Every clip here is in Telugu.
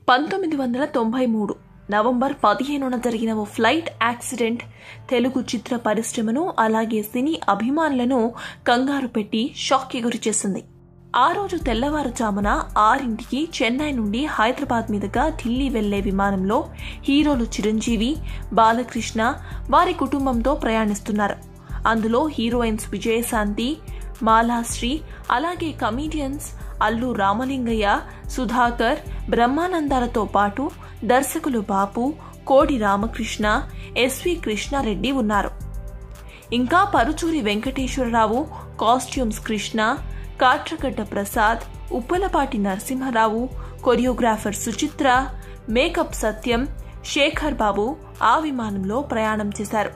పంతొమ్మిది వందల తొంభై మూడు నవంబర్ పదిహేనున జరిగిన ఓ ఫ్లైట్ యాక్సిడెంట్ తెలుగు చిత్ర పరిశ్రమను అలాగే సినీ అభిమానులను కంగారు పెట్టి షాక్కి గురిచేసింది ఆ రోజు తెల్లవారుజామున ఆరింటికి చెన్నై నుండి హైదరాబాద్ మీదుగా ఢిల్లీ వెళ్లే విమానంలో హీరోలు చిరంజీవి బాలకృష్ణ వారి కుటుంబంతో ప్రయాణిస్తున్నారు అందులో హీరోయిన్స్ విజయశాంతి మాలాశ్రీ అలాగే కమీడియన్స్ అల్లు రామలింగయ్య సుధాకర్ బ్రహ్మానందాలతో పాటు దర్శకులు బాపు కోడి రామకృష్ణ ఎస్వి కృష్ణారెడ్డి ఉన్నారు ఇంకా Paruchuri Venkateswara Rao costumes Krishna Katragadda Prasad Uppalapati Narasimha Rao choreographer Suchitra makeup Satyam Sekhar Babu ఆ విమానంలో ప్రయాణం చేశారు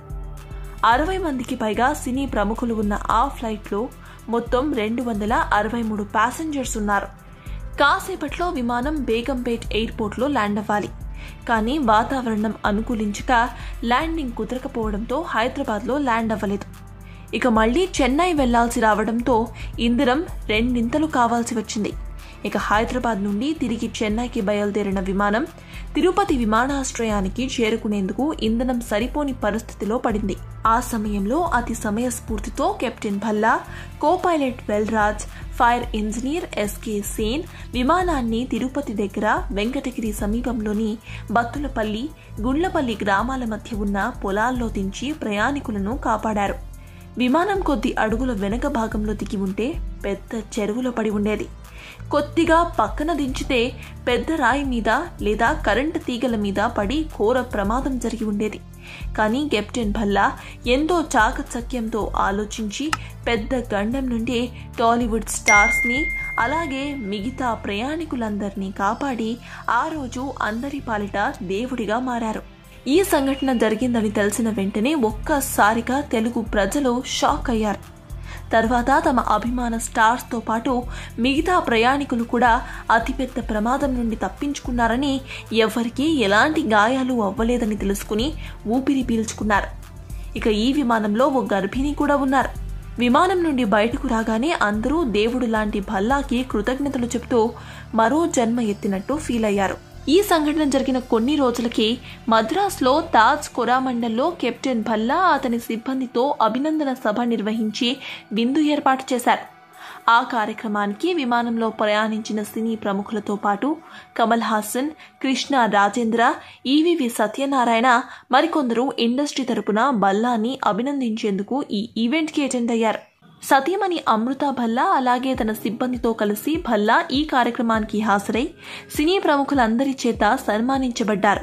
అరవై మందికి పైగా సినీ ప్రముఖులు ఉన్న ఆ ఫ్లైట్లో మొత్తం రెండు వందల అరవై మూడు ప్యాసింజర్స్ ఉన్నారు కాసేపట్లో విమానం బేగంపేట్ ఎయిర్పోర్ట్లో ల్యాండ్ అవ్వాలి కానీ వాతావరణం అనుకూలించక ల్యాండింగ్ కుదరకపోవడంతో హైదరాబాద్లో ల్యాండ్ అవ్వలేదు ఇక మళ్లీ చెన్నై వెళ్లాల్సి రావడంతో ఇందిరం రెండింతలు కావాల్సి వచ్చింది ఇక హైదరాబాద్ నుండి తిరిగి చెన్నైకి బయలుదేరిన విమానం తిరుపతి విమానాశ్రయానికి చేరుకునేందుకు ఇంధనం సరిపోని పరిస్థితిలో పడింది ఆ సమయంలో అతి సమయస్ఫూర్తితో captain Bhalla copilot Velraj fire engineer S K Sen విమానాన్ని తిరుపతి దగ్గర వెంకటగిరి సమీపంలోని బత్తులపల్లి గుండ్లపల్లి గ్రామాల మధ్య ఉన్న పొలాల్లో దించి ప్రయాణికులను కాపాడారు విమానం కొద్ది అడుగుల వెనక భాగంలో దిగి ఉంటే పెద్ద చెరువులో పడి ఉండేది కొద్దిగా పక్కన దించితే పెద్ద రాయి మీద లేదా కరెంటు తీగల మీద పడి ఘోర ప్రమాదం జరిగి ఉండేది కానీ కెప్టెన్ భల్లా ఎంతో చాకచక్యంతో ఆలోచించి పెద్ద గండం నుండి టాలీవుడ్ స్టార్స్ని అలాగే మిగతా ప్రయాణికులందరినీ కాపాడి ఆ రోజు అందరి పాలిట దేవుడిగా మారారు ఈ సంఘటన జరిగిందని తెలిసిన వెంటనే ఒక్కసారిగా తెలుగు ప్రజలు షాక్ అయ్యారు తర్వాత తమ అభిమాన స్టార్స్తో పాటు మిగతా ప్రయాణికులు కూడా అతిపెద్ద ప్రమాదం నుండి తప్పించుకున్నారని ఎవరికీ ఎలాంటి గాయాలు అవ్వలేదని తెలుసుకుని ఊపిరి పీల్చుకున్నారు ఇక ఈ విమానంలో ఓ గర్భిణి కూడా ఉన్నారు విమానం నుండి బయటకు రాగానే అందరూ దేవుడు లాంటి భల్లాకి కృతజ్ఞతలు చెబుతూ మరో జన్మ ఎత్తినట్టు ఫీల్ అయ్యారు ఈ సంఘటన జరిగిన కొన్ని రోజులకి మద్రాస్లో తాజ్ కొరామండల్లో కెప్టెన్ భల్లా అతని సిబ్బందితో అభినందన సభ నిర్వహించి విందు ఏర్పాటు చేశారు ఆ కార్యక్రమానికి విమానంలో ప్రయాణించిన సినీ ప్రముఖులతో పాటు కమల్ హాసన్ కృష్ణ రాజేంద్ర ఈవివి సత్యనారాయణ మరికొందరు ఇండస్ట్రీ తరపున బల్లాని అభినందించేందుకు ఈ ఈవెంట్కి అటెండ్ అయ్యారు సతీమణి అమృత భల్లా అలాగే తన సిబ్బందితో కలిసి భల్లా ఈ కార్యక్రమానికి హాజరై సినీ ప్రముఖులందరి చేత సన్మానించబడ్డారు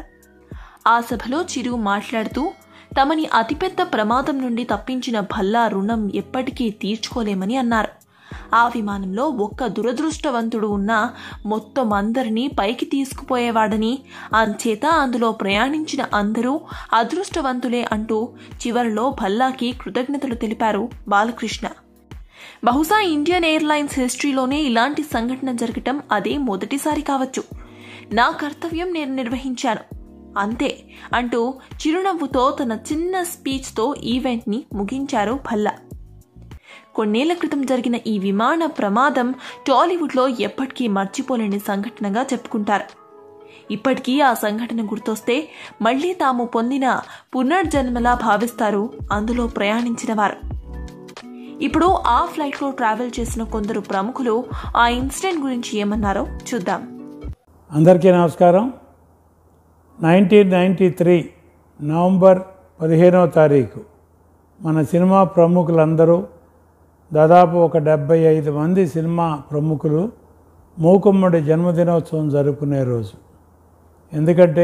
ఆ సభలో చిరు మాట్లాడుతూ తమని అతిపెద్ద ప్రమాదం నుండి తప్పించిన భల్లా రుణం ఎప్పటికీ తీర్చుకోలేమని అన్నారు ఆ విమానంలో ఒక్క దురదృష్టవంతుడు ఉన్నా మొత్తం అందరినీ పైకి తీసుకుపోయేవాడని అంచేత అందులో ప్రయాణించిన అందరూ అదృష్టవంతులే అంటూ చివరిలో భల్లాకి కృతజ్ఞతలు తెలిపారు బాలకృష్ణ బహుశా ఇండియన్ ఎయిర్లైన్స్ హిస్టరీలోనే ఇలాంటి సంఘటన జరగటం అదే మొదటిసారి కావచ్చు నా కర్తవ్యం నేను నిర్వహించాను అంతే అంటూ చిరునవ్వుతో తన చిన్న స్పీచ్తో ఈవెంట్ని ముగించారు భల్లా కొన్నేళ్ల క్రితం జరిగిన ఈ విమాన ప్రమాదం టాలీవుడ్లో ఎప్పటికీ మర్చిపోలేని సంఘటనగా చెప్పుకుంటారు ఇప్పటికీ ఆ సంఘటన గుర్తొస్తే మళ్లీ తాము పొందిన పునర్జన్మలా భావిస్తారు అందులో ప్రయాణించిన వారు ఇప్పుడు ఆ ఫ్లైట్లో ట్రావెల్ చేసిన కొందరు ప్రముఖులు ఆ ఇన్సిడెంట్ గురించి ఏమన్నారో చూద్దాం అందరికీ నమస్కారం నైన్టీన్ నైంటీ త్రీ నవంబర్ పదిహేనవ తారీఖు మన సినిమా ప్రముఖులందరూ దాదాపు ఒక డెబ్బై ఐదు మంది సినిమా ప్రముఖులు మూకుమ్మడి జన్మదినోత్సవం జరుపుకునే రోజు ఎందుకంటే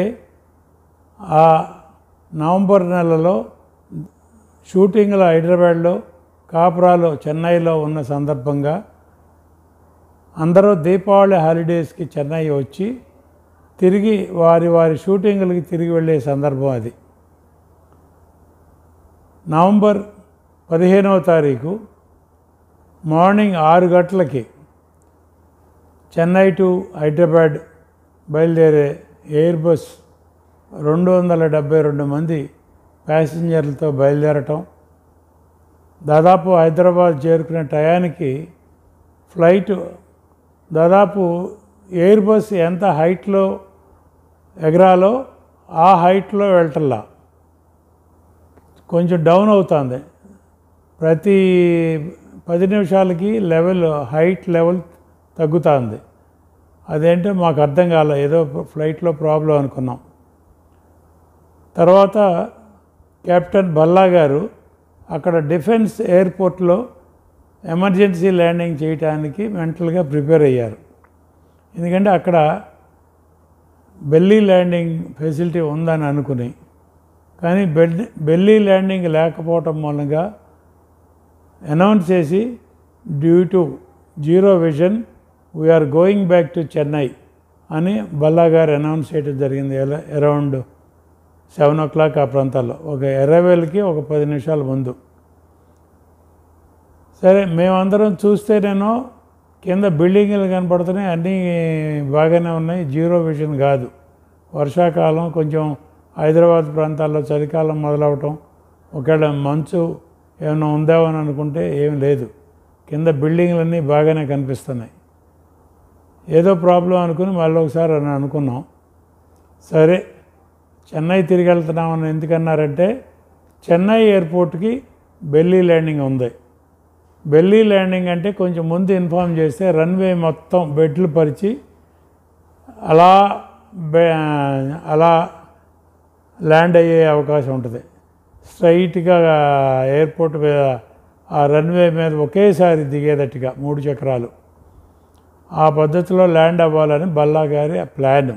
ఆ నవంబర్ నెలలో షూటింగ్లో హైదరాబాద్లో కాపురాలో చెన్నైలో ఉన్న సందర్భంగా అందరూ దీపావళి హాలిడేస్కి చెన్నై వచ్చి తిరిగి వారి వారి షూటింగ్లకి తిరిగి వెళ్ళే సందర్భం అది నవంబర్ పదిహేనవ తారీఖు మార్నింగ్ ఆరు గంటలకి చెన్నై టు హైదరాబాద్ బయలుదేరే ఎయిర్ బస్ రెండు వందల డెబ్బై రెండు మంది ప్యాసింజర్లతో బయలుదేరటం దాదాపు హైదరాబాద్ చేరుకునే టయానికి ఫ్లైట్ దాదాపు ఎయిర్ బస్ ఎంత హైట్లో ఎగరాలో ఆ హైట్లో వెళ్ళటల్లా కొంచెం డౌన్ అవుతుంది ప్రతి పది నిమిషాలకి లెవెల్ హైట్ లెవెల్ తగ్గుతుంది అదేంటో మాకు అర్థం కాలే ఏదో ఫ్లైట్లో ప్రాబ్లం అనుకున్నాం తర్వాత కెప్టెన్ బల్లా గారు అక్కడ డిఫెన్స్ ఎయిర్పోర్ట్లో ఎమర్జెన్సీ ల్యాండింగ్ చేయడానికి మెంటల్గా ప్రిపేర్ అయ్యారు ఎందుకంటే అక్కడ బెల్లీ ల్యాండింగ్ ఫెసిలిటీ ఉందని అనుకుని కానీ బెల్ బెల్లీ ల్యాండింగ్ లేకపోవటం మూలంగా అనౌన్స్ చేసి due to zero vision we're going back to Chennai అని బల్లా గారు అనౌన్స్ చేయడం జరిగింది అరౌండ్ సెవెన్ ఓ క్లాక్ ఆ ప్రాంతాల్లో ఒక ఎర్రవేలకి ఒక పది నిమిషాల ముందు సరే మేమందరం చూస్తేనేనో కింద బిల్డింగ్లు కనపడుతున్నాయి అన్నీ బాగానే ఉన్నాయి జీరో విజన్ కాదు వర్షాకాలం కొంచెం హైదరాబాద్ ప్రాంతాల్లో చలికాలం మొదలవటం ఒకవేళ మంచు ఏమైనా ఉందామో అని అనుకుంటే ఏం లేదు కింద బిల్డింగ్లన్నీ బాగానే కనిపిస్తున్నాయి ఏదో ప్రాబ్లం అనుకుని మళ్ళీ ఒకసారి అని అనుకున్నాం సరే చెన్నై తిరిగి వెళ్తున్నామని ఎందుకన్నారంటే చెన్నై ఎయిర్పోర్ట్కి బెల్లీ ల్యాండింగ్ ఉంది బెల్లీ ల్యాండింగ్ అంటే కొంచెం ముందు ఇన్ఫామ్ చేస్తే రన్వే మొత్తం బెడ్లు పరిచి అలా బె అలా ల్యాండ్ అయ్యే అవకాశం ఉంటుంది స్ట్రైట్గా ఎయిర్పోర్ట్ మీద ఆ రన్వే మీద ఒకేసారి దిగేటట్టుగా మూడు చక్రాలు ఆ పద్ధతిలో ల్యాండ్ అవ్వాలని బల్లా గారి ప్లాన్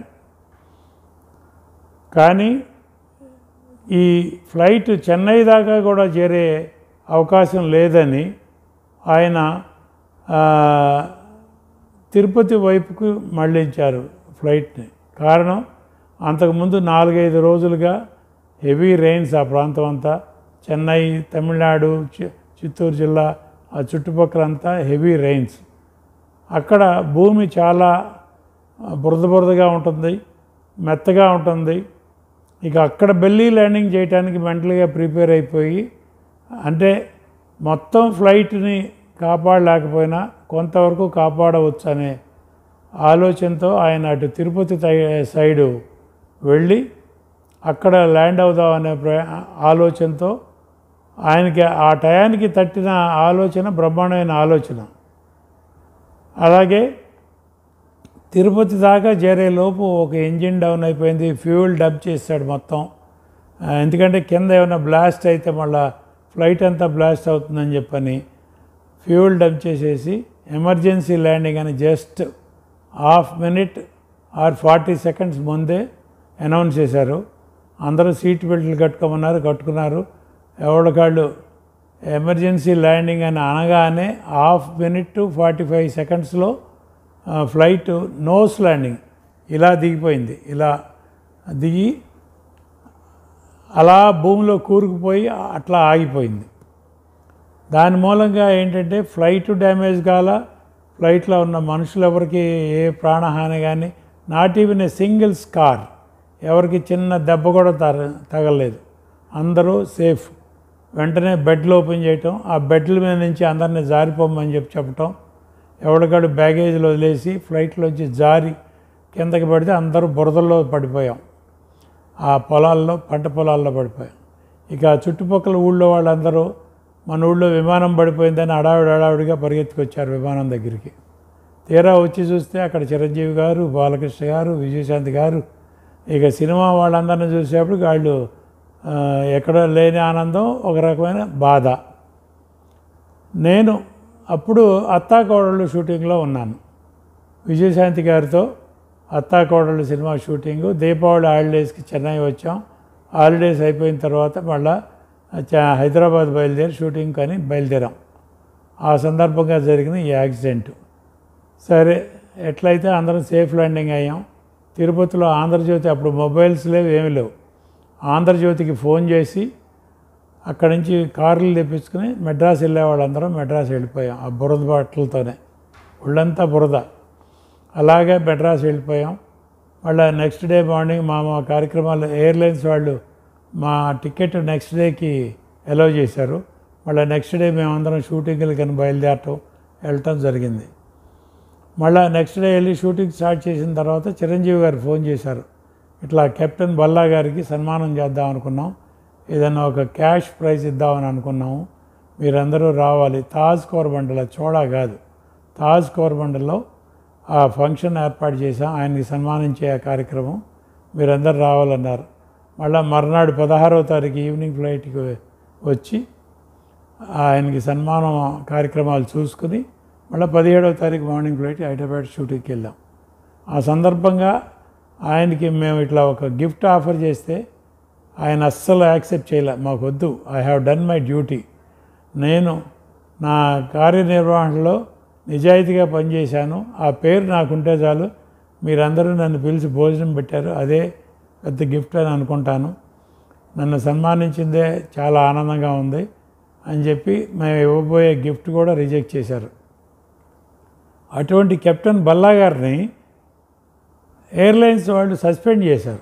కానీ ఈ ఫ్లైట్ చెన్నై దాకా కూడా చేరే అవకాశం లేదని ఆయన ఆ, తిరుపతి వైపుకు మళ్ళించారు ఫ్లైట్ని కారణం అంతకుముందు నాలుగైదు రోజులుగా హెవీ రెయిన్స్ ఆ ప్రాంతం అంతా చెన్నై తమిళనాడు చి- చిత్తూరు జిల్లా ఆ చుట్టుపక్కలంతా హెవీ రెయిన్స్ అక్కడ భూమి చాలా ఆ, బురద బురదగా ఉంటుంది మెత్తగా ఉంటుంది ఇక అక్కడ బెల్లీ ల్యాండింగ్ చేయడానికి మెంటల్గా ప్రిపేర్ అయిపోయి అంటే మొత్తం ఫ్లైట్ని కాపాడలేకపోయినా కొంతవరకు కాపాడవచ్చు అనే ఆలోచనతో ఆయన అటు తిరుపతి తై- సైడు వెళ్ళి అక్కడ ల్యాండ్ అవుదాం అనే ప్ర ఆలోచనతో ఆయనకి ఆ టయానికి తట్టిన ఆలోచన బ్రహ్మాండమైన ఆలోచన అలాగే తిరుపతి దాకా చేరే లోపు ఒక ఇంజిన్ డౌన్ అయిపోయింది ఫ్యూల్ డబ్ చేస్తాడు మొత్తం ఆ, ఎందుకంటే కింద ఏమైనా బ్లాస్ట్ అయితే మళ్ళా ఫ్లైట్ అంతా బ్లాస్ట్ అవుతుందని చెప్పని ఫ్యూల్ డబ్ చేసేసి ఎమర్జెన్సీ ల్యాండింగ్ అని just half minute or forty seconds ముందే అనౌన్స్ చేశారు అందరూ సీట్ బెల్ట్లు కట్టుకోమన్నారు కట్టుకున్నారు ఎవరికాళ్ళు ఎమర్జెన్సీ ల్యాండింగ్ అని అనగానే half minute to forty five సెకండ్స్లో ఫ్లైట్ నోస్ ల్యాండింగ్ ఇలా దిగిపోయింది ఇలా దిగి అలా భూమిలో కూరుకుపోయి అట్లా ఆగిపోయింది దాని మూలంగా ఏంటంటే ఫ్లైట్ డ్యామేజ్ కాల ఫ్లైట్లో ఉన్న మనుషులు ఎవరికి ఏ ప్రాణహాని కానీ not even a single scar ఎవరికి చిన్న దెబ్బ కూడా తగ తగలలేదు అందరూ సేఫ్ వెంటనే బెడ్లు ఓపెన్ చేయటం ఆ బెడ్ల మీద నుంచి అందరినీ జారిపోమని చెప్పి చెప్పటం ఎవరికాడు బ్యాగేజ్లో వదిలేసి ఫ్లైట్లోంచి జారి కిందకి పడితే అందరూ బురదల్లో పడిపోయాం ఆ పొలాల్లో పంట పొలాల్లో పడిపోయాం ఇక ఆ చుట్టుపక్కల ఊళ్ళో వాళ్ళందరూ మన ఊళ్ళో విమానం పడిపోయిందని హడావిడి హడావిడిగా పరిగెత్తుకొచ్చారు విమానం దగ్గరికి తీరా వచ్చి చూస్తే అక్కడ చిరంజీవి గారు బాలకృష్ణ గారు విజయశాంతి గారు ఇక సినిమా వాళ్ళందరిని చూసేప్పుడు వాళ్ళు ఆ, ఎక్కడ లేని ఆనందం ఒక రకమైన బాధ నేను అప్పుడు అత్తాకోడళ్ళు షూటింగ్లో ఉన్నాను విజయశాంతి గారితో అత్తాకోడళ్ళు సినిమా షూటింగు దీపావళి హాలిడేస్కి చెన్నై వచ్చాం హాలిడేస్ అయిపోయిన తర్వాత మళ్ళా చ- హైదరాబాద్ బయలుదేరి షూటింగ్ కానీ బయలుదేరాం ఆ సందర్భంగా జరిగిన ఈ యాక్సిడెంట్ సరే ఎట్లయితే అందరం సేఫ్ ల్యాండింగ్ అయ్యాం తిరుపతిలో ఆంధ్రజ్యోతి అప్పుడు మొబైల్స్ లేవు ఏమీ లేవు ఆంధ్రజ్యోతికి ఫోన్ చేసి అక్కడి నుంచి కార్లు తెప్పించుకుని మెడ్రాస్ వెళ్ళే వాళ్ళందరం మెడ్రాస్ వెళ్ళిపోయాం ఆ బురద బట్టలతోనే ఒళ్ళంతా బురద అలాగే మెడ్రాస్ వెళ్ళిపోయాం మళ్ళీ నెక్స్ట్ డే మార్నింగ్ మా మా కార్యక్రమాలు ఎయిర్లైన్స్ వాళ్ళు మా టికెట్ నెక్స్ట్ డేకి అలౌ చేశారు మళ్ళీ నెక్స్ట్ డే మేమందరం షూటింగ్లకి అని బయలుదేరటం వెళ్ళటం జరిగింది మళ్ళీ నెక్స్ట్ డే వెళ్ళి షూటింగ్ స్టార్ట్ చేసిన తర్వాత చిరంజీవి గారు ఫోన్ చేశారు ఇట్లా కెప్టెన్ బల్లా గారికి సన్మానం చేద్దాం అనుకున్నాం ఏదైనా ఒక క్యాష్ ప్రైజ్ ఇద్దామని అనుకున్నాము మీరందరూ రావాలి తాజ్ కోరబండల చోడా కాదు తాజ్ కోరబండలో ఆ ఫంక్షన్ ఏర్పాటు చేశాం ఆయనకి సన్మానించే ఆ కార్యక్రమం మీరందరూ రావాలన్నారు మళ్ళీ మర్నాడు పదహారవ తారీఖు ఈవినింగ్ ఫ్లైట్కి వచ్చి ఆయనకి సన్మానం కార్యక్రమాలు చూసుకుని మళ్ళీ పదిహేడవ తారీఖు మార్నింగ్ ఫ్లైట్ హైదరాబాద్ షూటింగ్కి వెళ్ళాం ఆ సందర్భంగా ఆయనకి మేము ఇట్లా ఒక గిఫ్ట్ ఆఫర్ చేస్తే ఆయన అస్సలు యాక్సెప్ట్ చేయలే మాకు వద్దు I have done my duty నేను నా కార్యనిర్వహణలో నిజాయితీగా పనిచేశాను ఆ పేరు నాకుంటే చాలు మీరందరూ నన్ను పిలిచి భోజనం పెట్టారు అదే పెద్ద గిఫ్ట్ అని అనుకుంటాను నన్ను సన్మానించిందే చాలా ఆనందంగా ఉంది అని చెప్పి మేము ఇవ్వబోయే గిఫ్ట్ కూడా రిజెక్ట్ చేశారు అటువంటి కెప్టెన్ బల్లా గారిని ఎయిర్లైన్స్ వాళ్ళు సస్పెండ్ చేశారు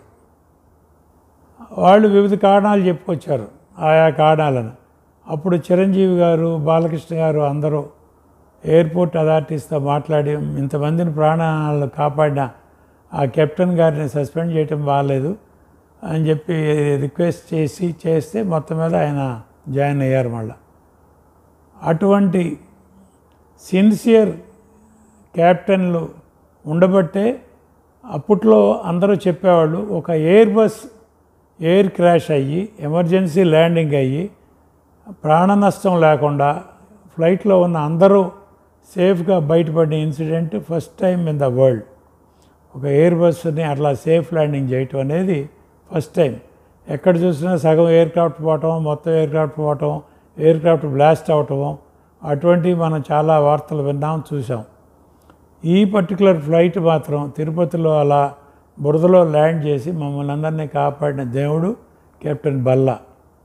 వాళ్ళు వివిధ కారణాలు చెప్పుకొచ్చారు ఆయా కారణాలను అప్పుడు చిరంజీవి గారు బాలకృష్ణ గారు అందరూ ఎయిర్పోర్ట్ అథారిటీస్తో మాట్లాడి ఇంతమందిని ప్రాణాలు కాపాడిన ఆ కెప్టెన్ గారిని సస్పెండ్ చేయటం బాగాలేదు అని చెప్పి రిక్వెస్ట్ చేసి చేస్తే మొత్తం మీద ఆయన జాయిన్ అయ్యారు మళ్ళా అటువంటి సిన్సియర్ క్యాప్టెన్లు ఉండబట్టే అప్పట్లో అందరూ చెప్పేవాళ్ళు ఒక ఎయిర్ బస్ ఎయిర్ క్రాష్ అయ్యి ఎమర్జెన్సీ ల్యాండింగ్ అయ్యి ప్రాణ నష్టం లేకుండా ఫ్లైట్లో ఉన్న అందరూ సేఫ్గా బయటపడిన incident first time in the world ఒక ఎయిర్ బస్ని అట్లా సేఫ్ ల్యాండింగ్ చేయటం అనేది ఫస్ట్ టైం ఎక్కడ చూసినా సగం ఎయిర్ క్రాఫ్ట్ పోవటం మొత్తం ఎయిర్ క్రాఫ్ట్ పోవటం ఎయిర్ క్రాఫ్ట్ బ్లాస్ట్ అవటం అటువంటివి మనం చాలా వార్తలు విన్నాం చూసాం ఈ పర్టికులర్ ఫ్లైట్ మాత్రం తిరుపతిలో అలా బురదలో ల్యాండ్ చేసి మమ్మల్ని అందరినీ కాపాడిన దేవుడు కెప్టెన్ బల్లా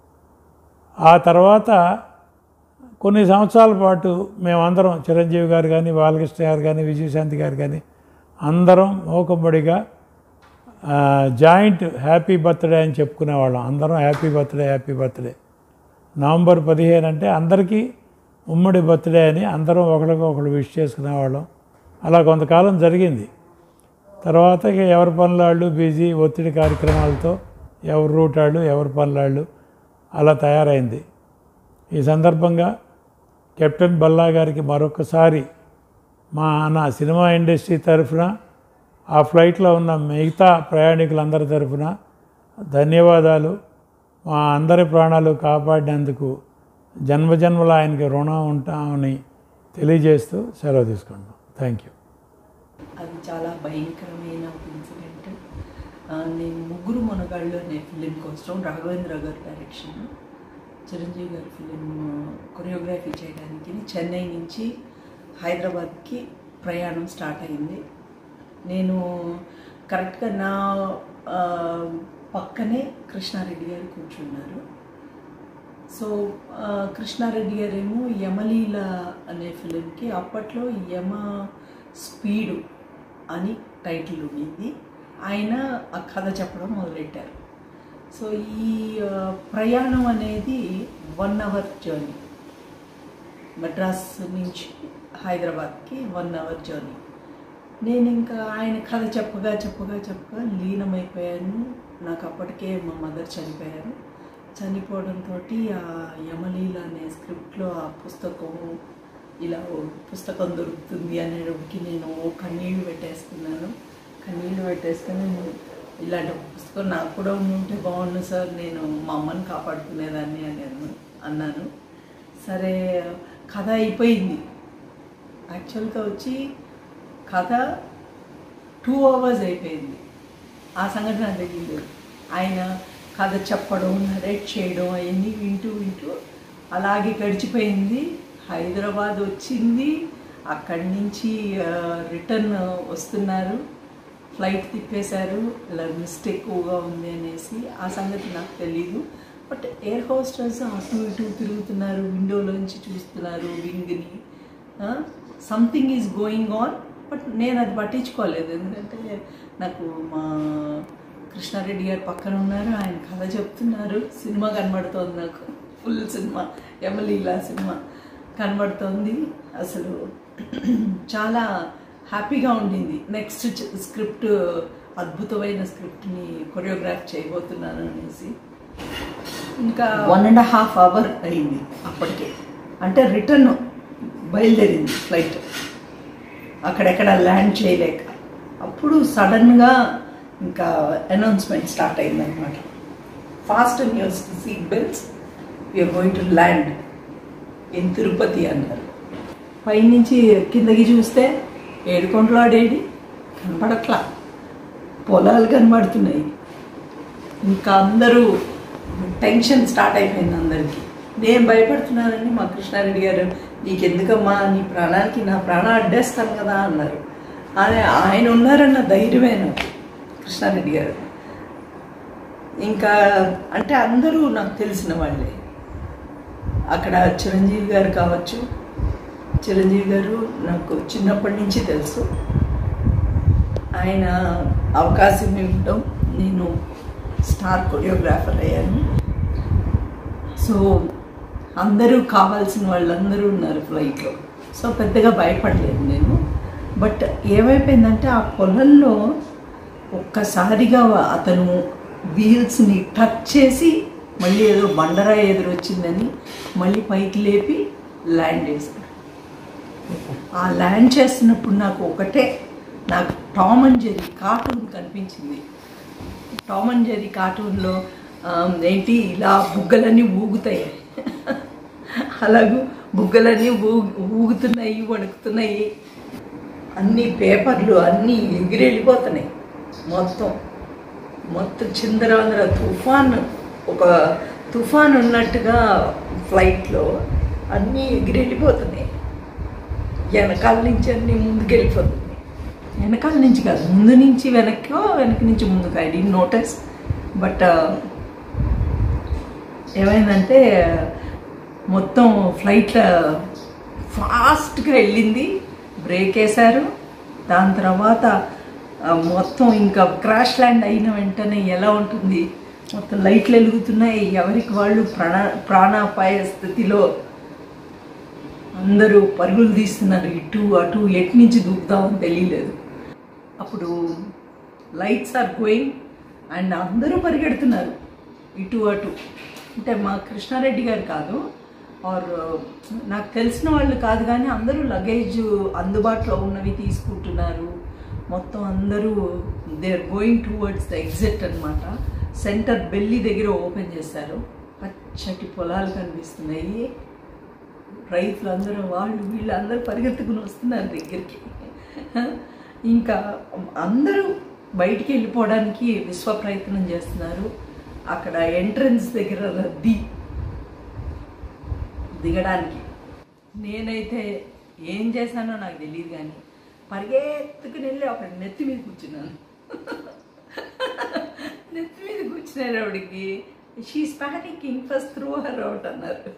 ఆ తర్వాత కొన్ని సంవత్సరాల పాటు మేమందరం చిరంజీవి గారు కానీ బాలకృష్ణ గారు కానీ విజయశాంతి గారు కానీ అందరం మూకమ్మడిగా జాయింట్ హ్యాపీ బర్త్డే అని చెప్పుకునేవాళ్ళం అందరం happy birthday happy birthday November పదిహేను అంటే అందరికీ ఉమ్మడి బర్త్డే అని అందరం ఒకరికి ఒకరు విష్ చేసుకునేవాళ్ళం అలా కొంతకాలం జరిగింది తర్వాత ఇక ఎవరి పనులాళ్ళు బిజీ ఒత్తిడి కార్యక్రమాలతో ఎవరి రూట్ వాళ్ళు ఎవరి పనులాళ్ళు అలా తయారైంది ఈ సందర్భంగా కెప్టెన్ బల్లా గారికి మరొకసారి మా నా సినిమా ఇండస్ట్రీ తరఫున ఆ ఫ్లైట్లో ఉన్న మిగతా ప్రయాణికులందరి తరఫున ధన్యవాదాలు మా అందరి ప్రాణాలు కాపాడినందుకు జన్మజన్మల ఆయనకి రుణం ఉంటామని తెలియజేస్తూ సెలవు తీసుకుంటాం థ్యాంక్ యూ అది చాలా భయంకరమైన ఒక ఇన్సిడెంట్ ఆ, నేను ముగ్గురు మనగాళ్ళు అనే ఫిలిం కోసం రాఘవేంద్ర గారు డైరెక్షన్ చిరంజీవి గారి ఫిలిం కొరియోగ్రఫీ చేయడానికి చెన్నై నుంచి హైదరాబాద్కి ప్రయాణం స్టార్ట్ అయింది నేను కరెక్ట్గా నా ఆ, పక్కనే కృష్ణారెడ్డి గారు కూర్చున్నారు సో ఆ, కృష్ణారెడ్డి గారేమో యమలీల అనే ఫిలింకి అప్పట్లో యమ స్పీడు అని టైటిల్ ఉండింది ఆయన ఆ కథ చెప్పడం మొదలెట్టారు సో ఈ ఆ, ప్రయాణం అనేది వన్ అవర్ జర్నీ మద్రాస్ నుంచి హైదరాబాద్కి వన్ అవర్ జర్నీ నేను ఇంకా ఆయన కథ చెప్పగా చెప్పగా చెప్పగా లీనమైపోయాను నాకు అప్పటికే మా మదర్ చనిపోయారు చనిపోవడంతో ఆ యమలీల అనే స్క్రిప్ట్లో ఆ పుస్తకం ఇలా ఓ పుస్తకం దొరుకుతుంది అనేటికి నేను కన్నీళ్ళు పెట్టేసుకున్నాను కన్నీళ్ళు పెట్టేసుకుని ఇలాంటి ఒక పుస్తకం నాకు కూడా ఉంటే బాగుండు సార్ నేను మా అమ్మని కాపాడుకునేదాన్ని అని అన్నా- అన్నాను సరే కథ అయిపోయింది యాక్చువల్గా వచ్చి కథ టూ అవర్స్ అయిపోయింది ఆ సంఘటన నాకు తెలియదు ఆయన కథ చెప్పడం నరేట్ చేయడం అవన్నీ వింటూ వింటూ అలాగే గడిచిపోయింది హైదరాబాద్ వచ్చింది అక్కడి నుంచి రిటర్న్ వస్తున్నారు ఫ్లైట్ తిప్పేశారు ఇలా మిస్ట్ ఎక్కువగా ఉంది అనేసి ఆ సంగతి నాకు తెలీదు బట్ ఎయిర్ హోస్టర్స్ అటు ఇటు తిరుగుతున్నారు విండోలోంచి చూస్తున్నారు వింగ్ని something is going on but నేను అది పట్టించుకోలేదు ఎందుకంటే నాకు మా కృష్ణారెడ్డి గారు పక్కన ఉన్నారు ఆయన కథ చెప్తున్నారు సినిమా కనబడుతోంది నాకు ఫుల్ సినిమా యమలీలా సినిమా కనబడుతోంది అసలు చాలా హ్యాపీగా ఉండింది నెక్స్ట్ స్క్రిప్ట్ అద్భుతమైన స్క్రిప్ట్ని కొరియోగ్రాఫ్ చేయబోతున్నాను అనేసి ఇంకా వన్ అండ్ హాఫ్ అవర్ అయింది అప్పటికే అంటే రిటర్న్ బయలుదేరింది ఫ్లైట్ అక్కడెక్కడ ల్యాండ్ చేయలేక అప్పుడు సడన్గా ఇంకా అనౌన్స్మెంట్ స్టార్ట్ అయిందనమాట ఫాస్ట్ న్యూస్ seat belts you're going to land in Tirupati అన్నారు పైనుంచి కిందకి చూస్తే ఏడుకొండలాడేడి కనపడట్లా పొలాలు కనబడుతున్నాయి ఇంకా అందరూ టెన్షన్ స్టార్ట్ అయిపోయింది అందరికీ నేను భయపడుతున్నానని మా కృష్ణారెడ్డి గారు నీకెందుకమ్మా నీ ప్రాణానికి నా ప్రాణం అడ్డేస్తాను కదా అన్నారు ఆయన ఆయన ఉన్నారన్న ధైర్యమే నాకు కృష్ణారెడ్డి గారు ఇంకా అంటే అందరూ నాకు తెలిసిన వాళ్ళే అక్కడ చిరంజీవి గారు కావచ్చు చిరంజీవి గారు నాకు చిన్నప్పటి నుంచి తెలుసు ఆయన అవకాశం ఇవ్వడం నేను స్టార్ కొరియోగ్రాఫర్ అయ్యాను సో అందరూ కావాల్సిన వాళ్ళందరూ ఉన్నారు ఫ్లైట్లో సో పెద్దగా భయపడలేదు నేను బట్ ఏమైపోయిందంటే ఆ పొలంలో ఒక్కసారిగా అతను వీల్స్ని టచ్ చేసి మళ్ళీ ఏదో బండరాయి ఎదురొచ్చిందని మళ్ళీ పైకి లేపి ల్యాండ్ చేశాడు ఆ ల్యాండ్ చేస్తున్నప్పుడు నాకు ఒకటే నాకు టామ్ అండ్ జెరీ కార్టూన్ కనిపించింది టామ్ అండ్ జెరీ కార్టూన్లో ఆ, ఏంటి ఇలా బుగ్గలన్నీ ఊగుతాయి అలాగూ బుగ్గలన్నీ ఊ ఊగుతున్నాయి వణుకుతున్నాయి అన్ని పేపర్లు అన్నీ ఎగిరెళ్ళిపోతున్నాయి మొత్తం మొత్తం చిందరవందర తుఫాన్ ఒక తుఫాన్ ఉన్నట్టుగా ఫ్లైట్లో అన్నీ ఎగిరెళ్ళిపోతున్నాయి వెనకాల నుంచి అన్నీ ముందుకెళ్ళిపోతున్నాయి వెనకాల నుంచి కాదు ముందు నుంచి వెనక్కో వెనక నుంచి ముందుకు ఐ డి నోటీస్ బట్ ఏమైందంటే మొత్తం ఫ్లైట్ ఫాస్ట్గా వెళ్ళింది బ్రేక్ వేశారు దాని తర్వాత ఆ, మొత్తం ఇంకా క్రాష్ ల్యాండ్ అయిన వెంటనే ఎలా ఉంటుంది మొత్తం లైట్లు వెలుగుతున్నాయి ఎవరికి వాళ్ళు ప్రాణ ప్రాణాపాయ స్థితిలో అందరూ పరుగులు తీస్తున్నారు ఇటు అటు ఎటు నుంచి దూకుతామని తెలియలేదు అప్పుడు లైట్స్ ఆర్ గోయింగ్ అండ్ అందరూ పరిగెడుతున్నారు ఇటు అటు అంటే మా కృష్ణారెడ్డి గారు కాదు ఆర్ నాకు తెలిసిన వాళ్ళు కాదు కానీ అందరూ లగేజ్ అందుబాటులో ఉన్నవి తీసుకుంటున్నారు మొత్తం అందరూ they are going towards the exit అనమాట సెంటర్ బెల్లి దగ్గర ఓపెన్ చేశారు పచ్చటి పొలాలు కనిపిస్తున్నాయి రైతులు అందరూ వాళ్ళు వీళ్ళు అందరూ పరిగెత్తుకుని వస్తున్నారు దగ్గరికి ఇంకా అందరూ బయటికి వెళ్ళిపోవడానికి విశ్వ ప్రయత్నం చేస్తున్నారు అక్కడ ఎంట్రన్స్ దగ్గర రద్దీ దిగడానికి నేనైతే ఏం చేశానో నాకు తెలియదు కానీ పరిగెత్తుకుని వెళ్ళి అక్కడ నెత్తి మీద కూర్చున్నాను నెత్తి మీద కూర్చునేటప్పటికి she's panicking first throw her out అన్నారు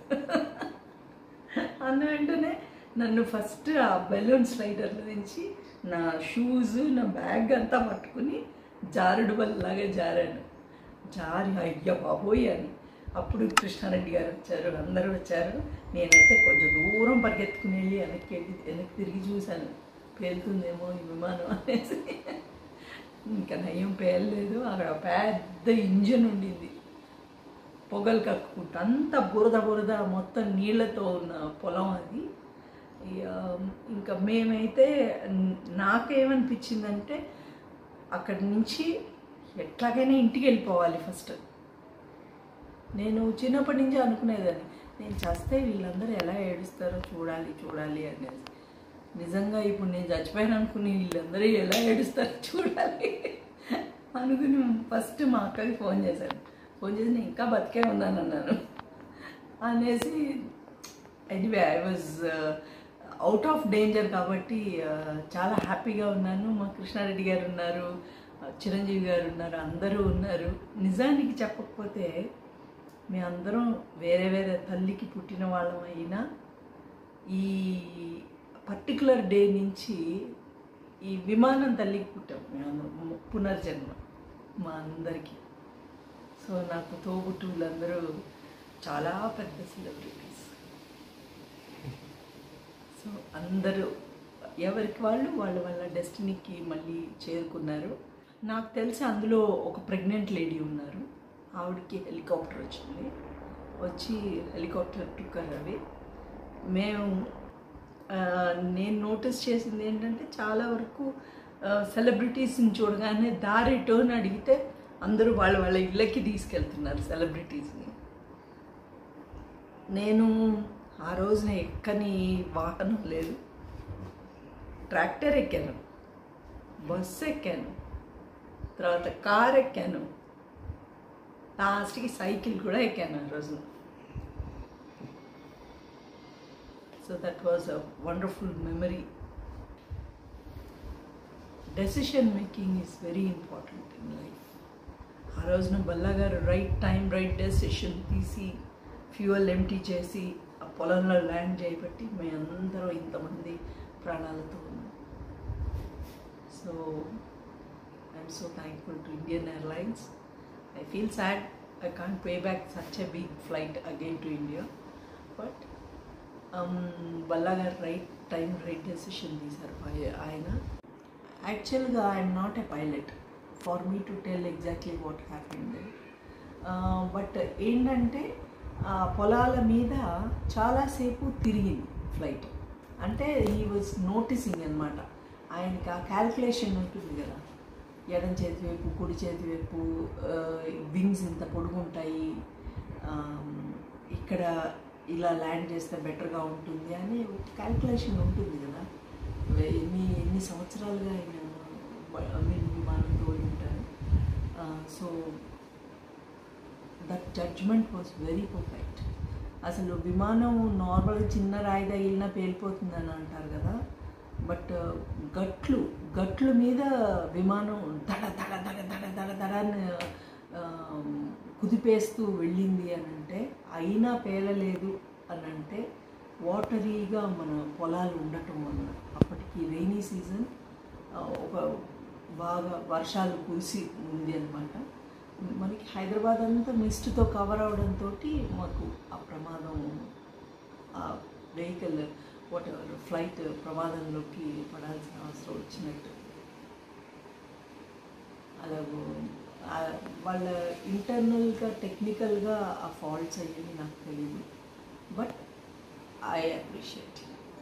అన్న వెంటనే నన్ను ఫస్ట్ ఆ బెలూన్ స్లైడర్లో నుంచి నా షూస్ నా బ్యాగ్ అంతా పట్టుకుని జారుడు బల్లలాగా జారాను జారి అయ్య బాబోయ్ అని అప్పుడు కృష్ణారెడ్డి గారు వచ్చారు అందరూ వచ్చారు నేనైతే కొంచెం దూరం పరిగెత్తుకుని వెళ్ళి వెనక్కి వెళ్ళి వెనక్కి తిరిగి చూశాను పేలుతుందేమో ఈ విమానం అనేసి ఇంకా నయం పేలలేదు అక్కడ పెద్ద ఇంజన్ ఉండింది పొగలు కక్కుకుంటూ అంత బురద బురద మొత్తం నీళ్ళతో ఉన్న పొలం అది ఇక ఇంకా మేమైతే నాకేమనిపించిందంటే అక్కడి నుంచి ఎట్లాగైనా ఇంటికి వెళ్ళిపోవాలి ఫస్ట్ నేను చిన్నప్పటి నుంచి అనుకునేదాన్ని నేను చస్తే వీళ్ళందరూ ఎలా ఏడుస్తారో చూడాలి చూడాలి అనేది నిజంగా ఇప్పుడు నేను చచ్చిపోయాను అనుకుని వీళ్ళందరూ ఎలా ఏడుస్తారో చూడాలి అనుకుని ఫస్ట్ మా అక్కకి ఫోన్ చేశాను ఫోన్ చేసి నేను ఇంకా బతికే ఉన్నాను అన్నాను అనేసి anyway I was out of danger కాబట్టి uh, చాలా హ్యాపీగా ఉన్నాను మా కృష్ణారెడ్డి గారు ఉన్నారు uh, చిరంజీవి గారు ఉన్నారు అందరూ ఉన్నారు నిజానికి చెప్పకపోతే మీ అందరం వేరే వేరే తల్లికి పుట్టిన వాళ్ళం అయినా ఈ పర్టికులర్ డే నుంచి ఈ విమానం తల్లికి పుట్టాం మేము పునర్జన్మ మా అందరికీ సో నాకు తోబుట్టువులందరూ చాలా పెద్ద సెలబ్రిటీస్ సో అందరూ ఎవరికి వాళ్ళు వాళ్ళ వాళ్ళ డెస్టినీకి మళ్ళీ చేరుకున్నారు నాకు తెలిసి అందులో ఒక ప్రెగ్నెంట్ లేడీ ఉన్నారు ఆవిడకి హెలికాప్టర్ వచ్చింది వచ్చి హెలికాప్టర్ టుక్కర్ అవి మేము ఆ, నేను నోటీస్ చేసింది ఏంటంటే చాలా వరకు సెలబ్రిటీస్ని చూడగానే దారి టర్న్ అడిగితే అందరూ వాళ్ళ వాళ్ళ ఇళ్ళకి తీసుకెళ్తున్నారు సెలబ్రిటీస్ని నేను ఆ రోజున ఎక్కని వాహనం లేదు ట్రాక్టర్ ఎక్కాను బస్సు ఎక్కాను తర్వాత కార్ ఎక్కాను లాస్ట్కి సైకిల్ కూడా ఎక్కాను ఆ రోజు so that was a wonderful memory decision making is very important in life ఆ రోజున బల్లా గారు రైట్ టైం రైట్ డెసిషన్ తీసి ఫ్యూయల్ ఎంటీ చేసి ఆ పొలంలో ల్యాండ్ చేయబట్టి మేమందరం ఇంతమంది ప్రాణాలతో ఉన్నాం so I'm so thankful to Indian Airlines I feel sad I can't pay back such a big flight again to India but Balla గారు రైట్ టైం రైట్ డెసిషన్ తీశారు ఆయ- ఆయన యాక్చువల్గా I'm not a pilot for me to tell exactly what happened but ఏంటంటే ఆ పొలాల మీద చాలాసేపు తిరిగింది ఫ్లైట్ అంటే హీ వాజ్ నోటీసింగ్ అనమాట ఆయనకి ఆ క్యాల్కులేషన్ ఉంటుంది కదా ఎడం చేతి వైపు కుడి చేతి వైపు వింగ్స్ ఇంత పొడుగుంటాయి ఆమ్, ఇక్కడ ఇలా ల్యాండ్ చేస్తే బెటర్గా ఉంటుంది అని క్యాల్కులేషన్ ఉంటుంది కదా ఎన్ని ఎన్ని సంవత్సరాలుగా ఆయన ఐ మీన్ విమానం తోలి ఉంటారు so that judgement was very perfect అసలు విమానం నార్మల్గా చిన్న రాయి తగిలినా పేలిపోతుందని అంటారు కదా బట్ గట్లు గట్ల మీద విమానం దడ దడ దడ దడ దడ దడ అని ఆ, కుదిపేస్తూ వెళ్ళింది అని అంటే అయినా పేలలేదు అని అంటే వాటరీగా మన పొలాలు ఉండటం వల్ల అప్పటికి రైనీ సీజన్ ఒక బాగా వర్షాలు కురిసి ఉంది అనమాట మనకి హైదరాబాద్ అంతా మిస్ట్తో కవర్ అవడంతో మాకు ఆ ప్రమాదం ఆ వెహికల్ వాట్ ఎవర్ ఫ్లైట్ ప్రమాదంలోకి పడాల్సిన అవసరం వచ్చినట్టు అలాగూ ఆ వాళ్ళ ఇంటర్నల్గా టెక్నికల్గా ఆ ఫాల్ట్స్ అయ్యేవి నాకు తెలియదు but I appreciate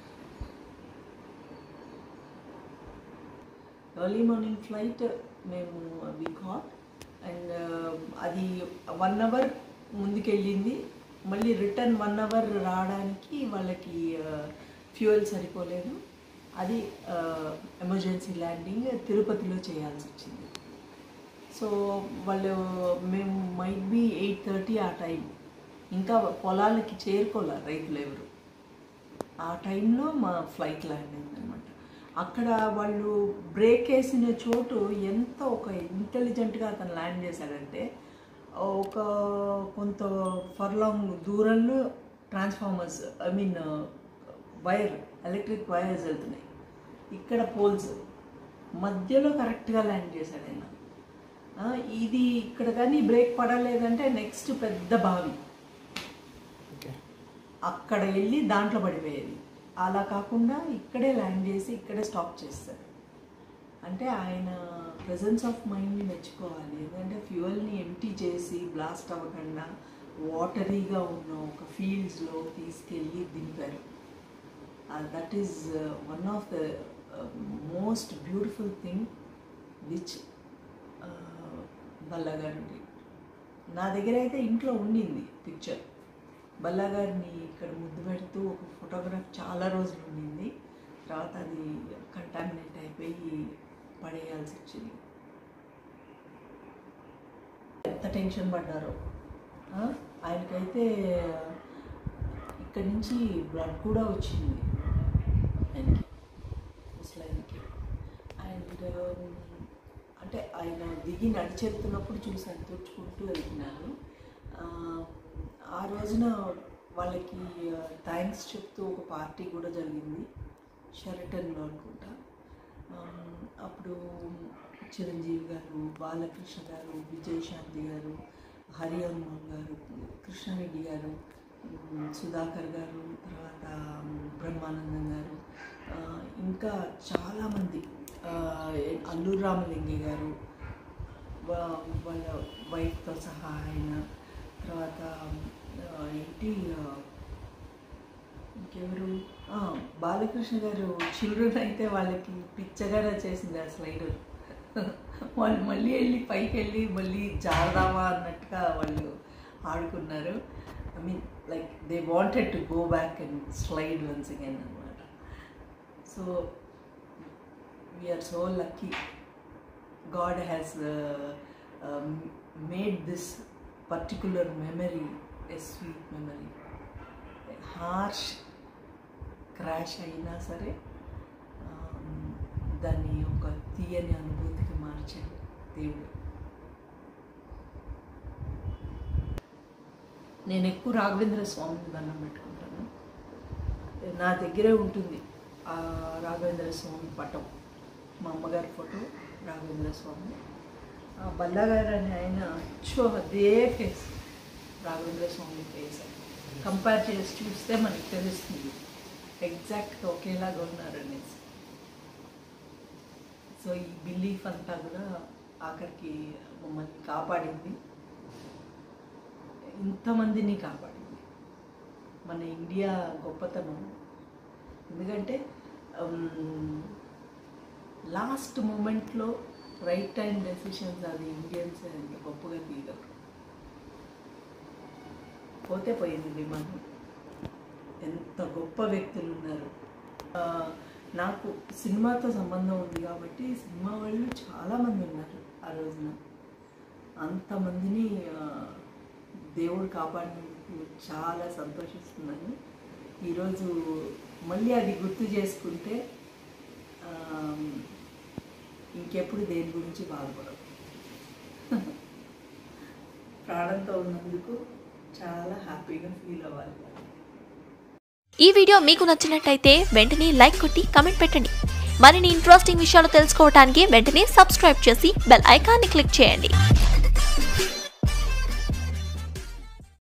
early morning flight మేము వి గాట్ అండ్ అది వన్ అవర్ ముందుకెళ్ళింది మళ్ళీ రిటర్న్ వన్ అవర్ రావడానికి వాళ్ళకి ఫ్యూయల్ సరిపోలేదు అది ఎమర్జెన్సీ ల్యాండింగ్ తిరుపతిలో చేయాల్సి వచ్చింది సో వాళ్ళు మేము మైట్ బి ఎయిట్ థర్టీ ఆ టైం ఇంకా పొలాలకి చేరుకోలే రైతులు ఎవరు ఆ టైంలో మా ఫ్లైట్ ల్యాండ్ అయిందనమాట అక్కడ వాళ్ళు బ్రేక్ వేసిన చోటు ఎంత ఒక ఇంటెలిజెంట్గా అతను ల్యాండ్ చేశాడంటే ఒక కొంత ఫర్లాంగ్ దూరంలో transformers I mean wire electric wires వెళ్తున్నాయి ఇక్కడ పోల్స్ మధ్యలో కరెక్ట్గా ల్యాండ్ చేశాడు ఆయన ఆ, ఇది ఇక్కడ కానీ బ్రేక్ పడలేదంటే నెక్స్ట్ పెద్ద బావి అక్కడ వెళ్ళి దాంట్లో పడిపోయేది అలా కాకుండా ఇక్కడే ల్యాండ్ చేసి ఇక్కడే స్టాప్ చేస్తారు అంటే ఆయన ప్రజెన్స్ ఆఫ్ మైండ్ని మెచ్చుకోవాలి ఎందుకంటే ఫ్యూయల్ని ఎంటీ చేసి బ్లాస్ట్ అవ్వకుండా వాటరీగా ఉన్న ఒక ఫీల్డ్స్లో తీసుకెళ్ళి దింపారు that is one of the most beautiful thing which బల్లగారు did. నా దగ్గర అయితే ఇంట్లో ఉండింది పిక్చర్ బల్లా గారిని ఇక్కడ ముద్దు పెడుతూ ఒక ఫోటోగ్రాఫ్ చాలా రోజులు ఉండింది తర్వాత అది కంటామినేట్ అయిపోయి పడేయాల్సి వచ్చింది ఎంత టెన్షన్ పడ్డారో ఆ? ఆయనకైతే ఇక్కడి నుంచి బ్లడ్ కూడా వచ్చింది ఆయనకి ముసలాయనకి అండ్ అంటే ఆయన దిగి నడిచెళ్తున్నప్పుడు చూశాను తుడుచుకుంటూ వెళ్తున్నాను ఆ, ఆ రోజున వాళ్ళకి థ్యాంక్స్ చెప్తూ ఒక పార్టీ కూడా జరిగింది షెరటన్లో అనుకుంటా ఆ, అప్పుడు చిరంజీవి గారు బాలకృష్ణ గారు విజయశాంతి గారు హరి హనుమాన్ గారు కృష్ణారెడ్డి గారు ఉమ్, సుధాకర్ గారు తర్వాత ఉమ్, బ్రహ్మానందం గారు ఆ, ఇంకా చాలామంది ఆ, అల్లూరు రామలింగి గారు వా- వాళ్ళ వైఫ్తో సహా ఆయన తర్వాత ఆ, ఏంటి ఆ, ఇంకెవరు ఆ, బాలకృష్ణ గారు చిల్డ్రన్ అయితే వాళ్ళకి పిచ్చగానే చేసింది ఆ స్లైడర్ వాళ్ళు మళ్ళీ వెళ్ళి పైకి వెళ్ళి మళ్ళీ జారదామా అన్నట్టుగా వాళ్ళు ఆడుకున్నారు I mean like they wanted to go back and slide once again అనమాట so we're so lucky God has made this particular memory a sweet memory harsh crash అయినా సరే um, దాన్ని ఒక తీయని అనుభూతికి మార్చాడు దేవుడు నేను ఎక్కువ రాఘవేంద్ర స్వామిని దండం పెట్టుకుంటాను నా దగ్గరే ఉంటుంది ఆ రాఘవేంద్ర స్వామి పటం మా అమ్మగారి ఫోటో రాఘవేంద్ర స్వామి ఆ బల్లగారు అని ఆయన అచ్చో అదే face Raghavendra Swami face compare చేసి చూస్తే మనకి తెలుస్తుంది ఎగ్జాక్ట్గా ఒకేలాగా ఉన్నారు అనేసి సో ఈ బిలీఫ్ అంతా కూడా ఆఖరికి మమ్మల్ని కాపాడింది ఇంతమందిని కాపాడింది మన ఇండియా గొప్పతనం ఎందుకంటే లాస్ట్ మూమెంట్లో రైట్ టైం డెసిషన్స్ అది ఇండియన్స్ ఎంత గొప్పగా తీయగలరు పోతే పోయింది విమానం ఎంత గొప్ప వ్యక్తులు ఉన్నారు ఆ, నాకు సినిమాతో సంబంధం ఉంది కాబట్టి సినిమా వాళ్ళు చాలామంది ఉన్నారు ఆ రోజున అంతమందిని ఆ, దేవుడు కాపాడినందుకు చాలా సంతోషిస్తున్నాను ఈరోజు మళ్ళీ అది గుర్తు చేసుకుంటే ఆ, ఇంకెప్పుడు దేని గురించి బాధపడదు ప్రాణంతో ఉన్నందుకు చాలా హ్యాపీగా ఫీల్ అవ్వాలి ఈ వీడియో మీకు నచ్చినట్టయితే వెంటనే లైక్ కొట్టి కమెంట్ పెట్టండి మరిన్ని ఇంట్రెస్టింగ్ విషయాలు తెలుసుకోవడానికి వెంటనే సబ్స్క్రైబ్ చేసి బెల్ ఐకాన్ని క్లిక్ చేయండి